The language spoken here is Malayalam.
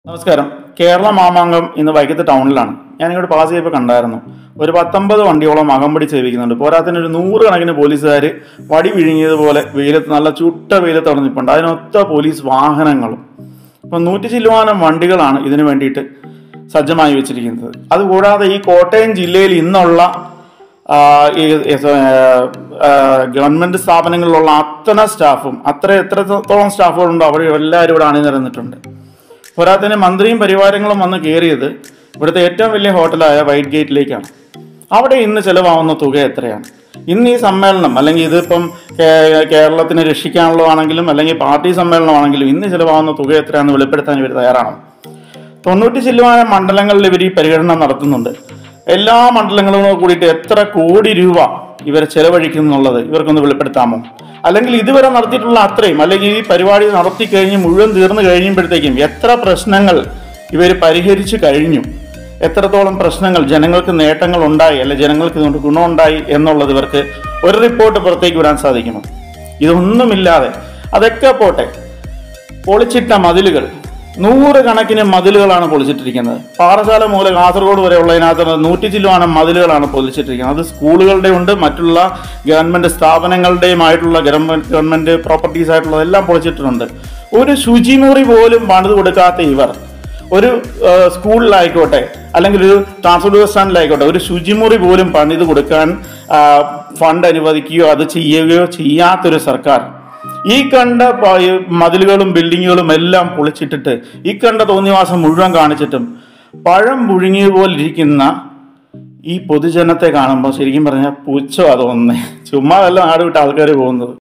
നമസ്കാരം കേരള മാമാങ്കം ഇന്ന് വൈകിട്ട് ടൗണിലാണ് ഞാൻ ഇങ്ങോട്ട് പാസ് ചെയ്തപ്പോൾ കണ്ടായിരുന്നു ഒരു പത്തൊമ്പത് വണ്ടിയോളം അകമ്പടി സേവിക്കുന്നുണ്ട് പോരാത്തിന് ഒരു നൂറുകണക്കിന് പോലീസുകാർ വടി വിഴുങ്ങിയതുപോലെ വെയിലത്ത് നല്ല ചുട്ട വെയിലത്ത് അവിടെ നിൽപ്പുണ്ട് അതിനൊത്ത പോലീസ് വാഹനങ്ങളും ഇപ്പം നൂറ്റി ചില്ലുവാനം വണ്ടികളാണ് ഇതിനു വേണ്ടിയിട്ട് സജ്ജമായി വെച്ചിരിക്കുന്നത് അതുകൂടാതെ ഈ കോട്ടയം ജില്ലയിൽ ഇന്നുള്ള ആ, ഈ ഈ സ- ആ, ഗവൺമെന്റ് സ്ഥാപനങ്ങളിലുള്ള അത്തന സ്റ്റാഫും അത്ര എത്രത്തോളം സ്റ്റാഫുകളുണ്ടോ അവർ എല്ലാവരും ഇവിടെ അണിനിരന്നിട്ടുണ്ട് പോരാത്തതിന് മന്ത്രിയും പരിവാരങ്ങളും വന്ന് കയറിയത് ഇവിടുത്തെ ഏറ്റവും വലിയ ഹോട്ടലായ വൈറ്റ് ഗേറ്റിലേക്കാണ് അവിടെ ഇന്ന് ചിലവാകുന്ന തുക എത്രയാണ് ഇന്ന് ഈ സമ്മേളനം അല്ലെങ്കിൽ ഇതിപ്പം കേ- കേരളത്തിനെ രക്ഷിക്കാനുള്ളതാണെങ്കിലും അല്ലെങ്കിൽ പാർട്ടി സമ്മേളനമാണെങ്കിലും ഇന്ന് ചിലവാകുന്ന തുക എത്രയാണെന്ന് വെളിപ്പെടുത്താൻ ഇവർ തയ്യാറാണോ തൊണ്ണൂറ്റി ശതമാനം മണ്ഡലങ്ങളിൽ ഇവർ ഈ പരിഗണന നടത്തുന്നുണ്ട് എല്ലാ മണ്ഡലങ്ങളും കൂടിയിട്ട് എത്ര കോടി രൂപ ഇവർ ചെലവഴിക്കുന്നുള്ളത് ഇവർക്കൊന്ന് വെളിപ്പെടുത്താമോ അല്ലെങ്കിൽ ഇതുവരെ നടത്തിയിട്ടുള്ള അത്രയും അല്ലെങ്കിൽ ഈ പരിപാടി നടത്തി കഴിഞ്ഞ് മുഴുവൻ തീർന്നു കഴിയുമ്പോഴത്തേക്കും എത്ര പ്രശ്നങ്ങൾ ഇവർ പരിഹരിച്ചു കഴിഞ്ഞു എത്രത്തോളം പ്രശ്നങ്ങൾ ജനങ്ങൾക്ക് നേട്ടങ്ങൾ ഉണ്ടായി അല്ലെ ജനങ്ങൾക്ക് ഇതുകൊണ്ട് ഗുണമുണ്ടായി എന്നുള്ളത് ഇവർക്ക് ഒരു റിപ്പോർട്ട് പുറത്തേക്ക് വിടാൻ സാധിക്കണം ഇതൊന്നുമില്ലാതെ അതൊക്കെ പോട്ടെ പൊളിച്ചിട്ട മതിലുകൾ നൂറുകണക്കിന് മതിലുകളാണ് പൊളിച്ചിട്ടിരിക്കുന്നത് പാറശാല മുതൽ കാസർഗോഡ് വരെ ഉള്ളതിനകത്ത് നൂറ്റി ചില്ലുവാനം മതിലുകളാണ് പൊളിച്ചിട്ടിരിക്കുന്നത് അത് സ്കൂളുകളുടെ ഉണ്ട് മറ്റുള്ള ഗവൺമെന്റ് സ്ഥാപനങ്ങളുടെയുമായിട്ടുള്ള ഗവൺമെന്റ് ഗവൺമെന്റ് പ്രോപ്പർട്ടീസ് ആയിട്ടുള്ള എല്ലാം പൊളിച്ചിട്ടുണ്ട് ഒരു ശുചിമുറി പോലും പണിത് കൊടുക്കാത്ത ഇവർ ഒരു ആ, സ്കൂളിലായിക്കോട്ടെ അല്ലെങ്കിൽ ഒരു ട്രാൻസ്പോർട്ട് ബസ് സ്റ്റാൻഡിലായിക്കോട്ടെ ഒരു ശുചിമുറി പോലും പണിത് കൊടുക്കാൻ ആ, ഫണ്ട് അനുവദിക്കുകയോ അത് ചെയ്യുകയോ ചെയ്യാത്തൊരു സർക്കാർ ഈ കണ്ട പ- ഈ മതിലുകളും ബിൽഡിങ്ങുകളും എല്ലാം പൊളിച്ചിട്ടിട്ട് ഈ കണ്ട തോന്നിവാസം മുഴുവൻ കാണിച്ചിട്ടും പഴം പുഴുങ്ങിയ പോലെ ഇരിക്കുന്ന ഈ പൊതുജനത്തെ കാണുമ്പോൾ ശരിക്കും പറഞ്ഞാൽ പുച്ഛം തോന്നുന്നേ ചുമ്മാ വല്ല നാട് വിട്ട് ആൾക്കാർ പോകുന്നത്